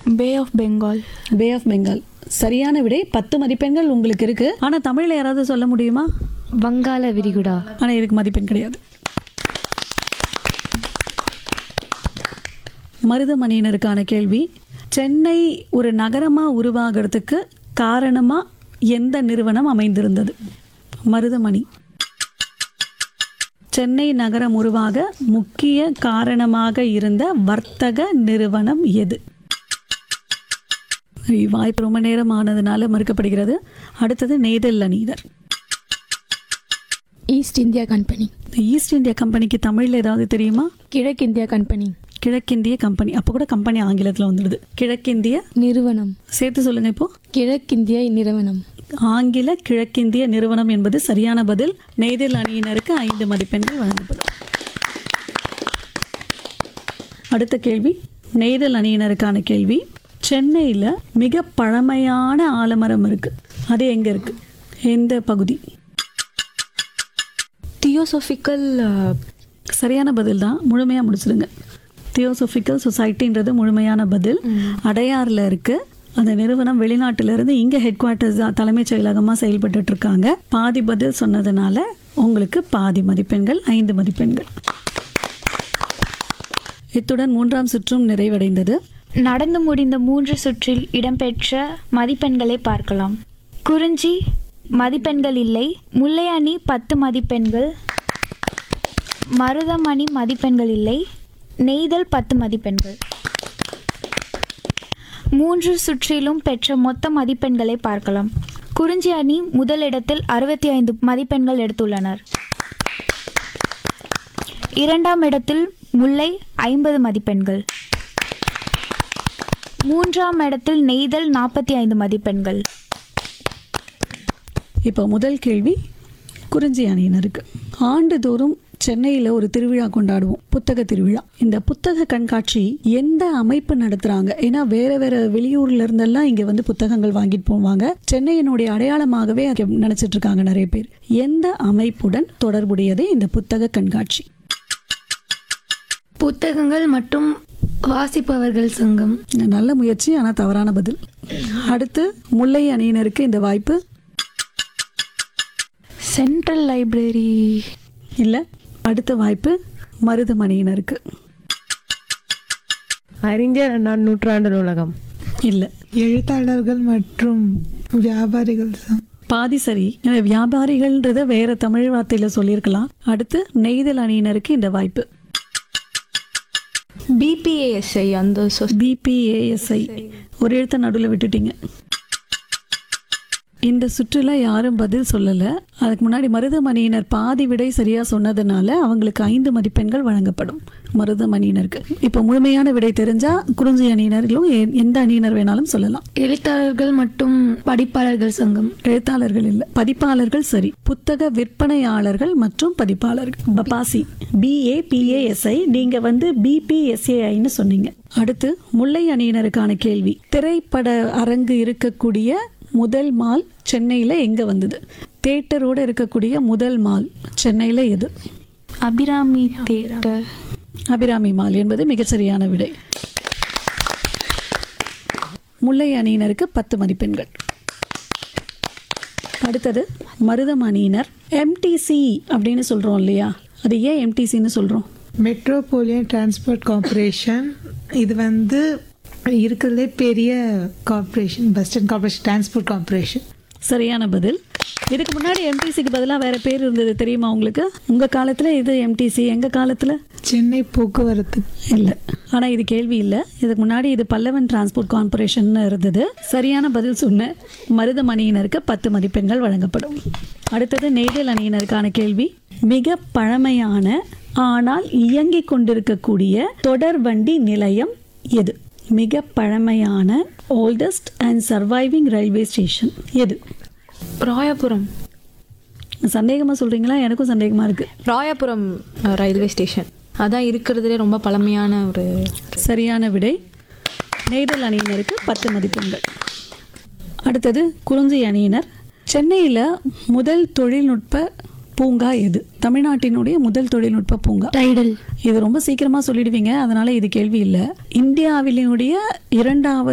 pay of Bengal bay of Bengal சரியான விடை பத்து மதிப்பெண்கள் உங்களுக்கு இருக்கு ஆனா தமிழ்ல யாராவது சொல்ல முடியுமா வங்காள விரிகுடா ஆனா இதுக்கு மதிப்பெண் கிடையாது மருதமணியினருக்கான கேள்வி சென்னை ஒரு நகரமா உருவாகிறதுக்கு காரணமா எந்த நிறுவனம் அமைந்திருந்தது மருதமணி சென்னை நகரம் உருவாக முக்கிய காரணமாக இருந்த வர்த்தக நிறுவனம் எது வாய்ப்பு ரொம்ப நேரம் ஆனதுனால மறுக்கப்படுகிறது அடுத்தது நெய்தல் அணியினர் ஈஸ்ட் இந்தியா கம்பெனி இந்த ஈஸ்ட் இந்தியா கம்பெனிக்கு தமிழில் ஏதாவது தெரியுமா கிழக்கிந்தியா கம்பெனி கிழக்கிந்திய கம்பெனி அப்போ கூட கம்பெனி ஆங்கிலத்தில் வந்துடுது கிழக்கிந்திய நிறுவனம் சேர்த்து சொல்லுங்க இப்போ கிழக்கிந்திய நிறுவனம் ஆங்கில கிழக்கிந்திய நிறுவனம் என்பது சரியான பதில் நெய்தல் அணியினருக்கு ஐந்து மதிப்பெண்கள் வழங்கப்படும் அடுத்த கேள்வி நெய்தல் அணியினருக்கான கேள்வி சென்னையில் மிக பழமையான ஆலமரம் இருக்கு அது எங்க இருக்கு எந்த பகுதி தியோசோஃபிக்கல் சரியான பதில் தான் முழுமையாக முடிச்சிடுங்க தியோசோஃபிக்கல் சொசைட்டின்றது முழுமையான பதில் அடையாறில் இருக்கு அந்த நிறுவனம் வெளிநாட்டுல இருந்து இங்கே ஹெட் குவார்ட்டர்ஸ் தலைமைச் செயலகமாக செயல்பட்டுட்டு இருக்காங்க பாதி பதில் சொன்னதுனால உங்களுக்கு பாதி மதிப்பெண்கள் ஐந்து மதிப்பெண்கள் இத்துடன் மூன்றாம் சுற்றும் நிறைவடைந்தது நடந்து முடிந்த மூன்று சுற்றில் இடம்பெற்ற மதிப்பெண்களை பார்க்கலாம் குறிஞ்சி மதிப்பெண்கள் இல்லை முல்லையணி பத்து மதிப்பெண்கள் மருதமணி மதிப்பெண்கள் இல்லை நெய்தல் பத்து மதிப்பெண்கள் மூன்று சுற்றிலும் பெற்ற மொத்த மதிப்பெண்களை பார்க்கலாம் குறிஞ்சி அணி முதலிடத்தில் அறுபத்தி ஐந்து மதிப்பெண்கள் எடுத்துள்ளனர் இரண்டாம் இடத்தில் முல்லை ஐம்பது மதிப்பெண்கள் மூன்றாம் இடத்தில் நெய்தல் நாற்பத்தி ஐந்து மதிப்பெண்கள் இப்போ முதல் கேள்வி குறிஞ்சி அணியினருக்கு ஆண்டுதோறும் சென்னையில் ஒரு திருவிழா கொண்டாடுவோம் புத்தக திருவிழா இந்த புத்தக கண்காட்சி எந்த அமைப்பு நடத்துறாங்க ஏன்னா வேற வேற வெளியூர்ல இருந்தெல்லாம் இங்க வந்து புத்தகங்கள் வாங்கிட்டு போவாங்க சென்னையினுடைய அடையாளமாகவே அதை நினைச்சிட்டு இருக்காங்க நிறைய பேர் எந்த அமைப்புடன் தொடர்புடையது இந்த புத்தக கண்காட்சி புத்தகங்கள் மற்றும் வாசிப்பவர்கள் சங்கம் நல்ல முயற்சி ஆனால் தவறான பதில் அடுத்து முல்லை அணியினருக்கு இந்த வாய்ப்பு சென்ட்ரல் லைப்ரரி இல்லை அடுத்த வாய்ப்பு மருதமணியினருக்கு அறிஞர் அண்ணா நூற்றாண்டு நூலகம் இல்லை எழுத்தாளர்கள் மற்றும் வியாபாரிகள் சங்கம் பாதி சரி எனவே வியாபாரிகள்ன்றத வேற தமிழ் வார்த்தையில சொல்லியிருக்கலாம் அடுத்து நெய்தல் அணியினருக்கு இந்த வாய்ப்பு பிபிஏஎஸ்ஐ அந்த சொ பிபிஏஎஸ்ஐ ஒரு எழுத்த நடுவில் விட்டுட்டீங்க இந்த சுற்றுல யாரும் பதில் சொல்லல அதுக்கு முன்னாடி மருதமணியினர் பாதி விடை சரியா சொன்னதுனால அவங்களுக்கு ஐந்து மதிப்பெண்கள் வழங்கப்படும் மருதமணியினருக்கு இப்போ முழுமையான விடை தெரிஞ்சா குறிஞ்சி அணியினர்களும் எ- எந்த அணியினர் வேணாலும் சொல்லலாம் எழுத்தாளர்கள் மற்றும் படிப்பாளர்கள் சங்கம் எழுத்தாளர்கள் இல்லை பதிப்பாளர்கள் சரி புத்தக விற்பனையாளர்கள் மற்றும் பதிப்பாளர்கள் பபாசி பிஏ பிஏஎஸ்ஐ நீங்க வந்து பிபிஎஸ்ஏஐன்னு சொன்னீங்க அடுத்து முல்லை அணியினருக்கான கேள்வி திரைப்பட அரங்கு இருக்கக்கூடிய முதல் மால் சென்னையில எங்க வந்தது தேட்டரோட இருக்கக்கூடிய முதல் மால் சென்னையில எது அபிராமி தேட்டர் அபிராமி மால் என்பது மிகச்சரியான விடை முல்லை அணியினருக்கு பத்து மதிப்பெண்கள் அடுத்தது மருதம் அணியினர் எம்டிசி அப்படின்னு சொல்றோம் இல்லையா அது ஏன் எம்டிசின்னு சொல்றோம் மெட்ரோபாலியன் டிரான்ஸ்போர்ட் கார்ப்பரேஷன் இது வந்து இருக்கிறதுலே பெரிய corporation western corporation transport corporation சரியான பதில் இதுக்கு முன்னாடி எம்டிசிக்கு பதிலாக வேற பேர் இருந்தது தெரியுமா உங்களுக்கு உங்க காலத்துல இது எம்டிசி எங்க காலத்துல சென்னை போக்குவரத்து இல்லை ஆனால் இது கேள்வி இல்லை இதுக்கு முன்னாடி இது பல்லவன் டிரான்ஸ்போர்ட் கார்ப்பரேஷன் இருந்தது சரியான பதில் சொன்ன மருதம் அணியினருக்கு பத்து மதிப்பெண்கள் வழங்கப்படும் அடுத்தது நெய்தல் அணியினருக்கான கேள்வி மிக பழமையான ஆனால் இயங்கிக் கொண்டிருக்கக்கூடிய தொடர்வண்டி நிலையம் எது மிக பழமையான oldest and surviving railway station எது ராயபுரம் சந்தேகமா சொல்றீங்களா எனக்கும் சந்தேகமா இருக்கு ராயபுரம் அஹ், ரயில்வே ஸ்டேஷன் அதான் இருக்கிறதுலே ரொம்ப பழமையான ஒரு சரியான விடை நெய்தல் அணியினருக்கு பத்து மதிப்பெண்கள் அடுத்தது குறிஞ்சி அணியினர் சென்னையில் முதல் தொழில்நுட்ப பூங்கா எது தமிழ்நாட்டினுடைய முதல் தொழில்நுட்ப பூங்கா டைடல் இது ரொம்ப சீக்கிரமா சொல்லிடுவீங்க அதனால இது கேள்வி இல்லை இந்தியாவினுடைய இரண்டாவது